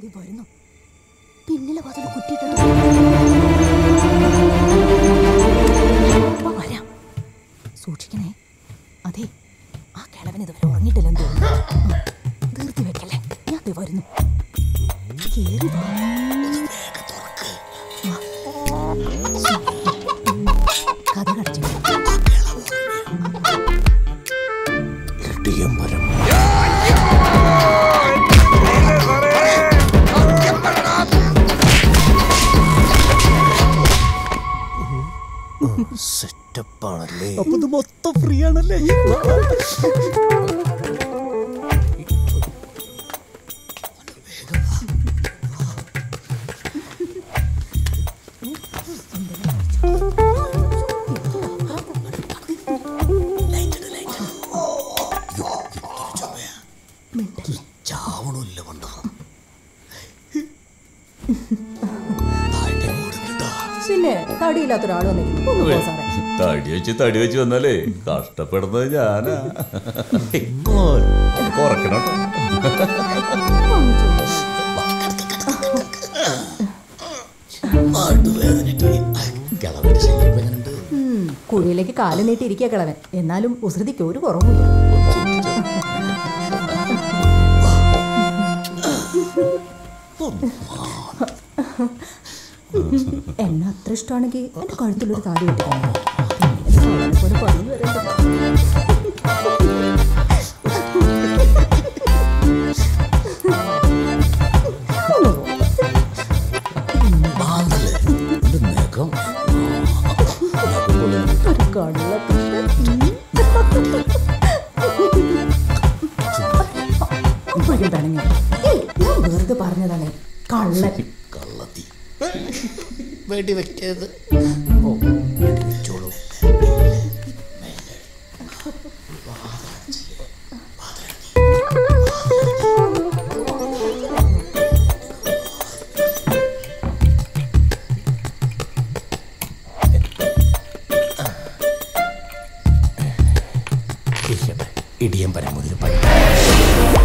ദേ വരുന്നു പിന്നിലെ വാതിൽ കുറ്റിയിട്ടുണ്ട് അപ്പൊ വരാം സൂക്ഷിക്കണേ അതെ ആ കിളവൻ ഇതുവരെ ഉറങ്ങിയിട്ടില്ലെന്ന് തോന്നുന്നു ഉം. ധൃതി വെക്കല്ലേ ഞാൻ ദേ വരുന്നു കേറി വാ. വാ. കഥ കടച്ചു ഇടിയം വരം സെറ്റപ്പാണല്ലേ അപ്പൊ ഇത് മൊത്തം ഫ്രീ ആണല്ലേ ചാവണില്ല പണ്ട പിന്നെ തടിയില്ലാത്ത ഒരാൾ വന്നിരിക്കുന്നു ഒന്ന് പോ സാറേ തടി വെച്ച് തടി വെച്ച് വന്നാലേ കഷ്ടപ്പെടുന്നത് ഞാനാ ഒന്ന് കുറക്കണം ട്ടോ. കിളവന്റെ ശല്യം ഇപ്പൊ എങ്ങനെയുണ്ട് ഉം, കുഴിയിലേക്ക് കാല് നീട്ടിയിരിക്കുക കിളവൻ എന്നാലും ഉസൃതിക്ക് ഒരു കുറവുമില്ല എന്നെ അത്ര ഇഷ്ടമാണെങ്കിൽ എന്റെ കഴുത്തിലൊരു താടി വെട്ടിക്കണം പോലെ പതിവ് വരേണ്ടത്. ഒന്ന് പോ. ആണല്ലേ ഇത് നഖം ഒരു കള്ളക്കൃഷ്ണൻ. അപ്പോഴേക്കും പിണങ്ങി. ഏയ്, ഞാൻ വെറുതെ പറഞ്ഞതാണ് കള്ളൻ കള്ളത്തി വേണ്ടി വെക്കരുത് ഓ വെച്ചോളൂ ഇടിയം പരമുതിരി പണി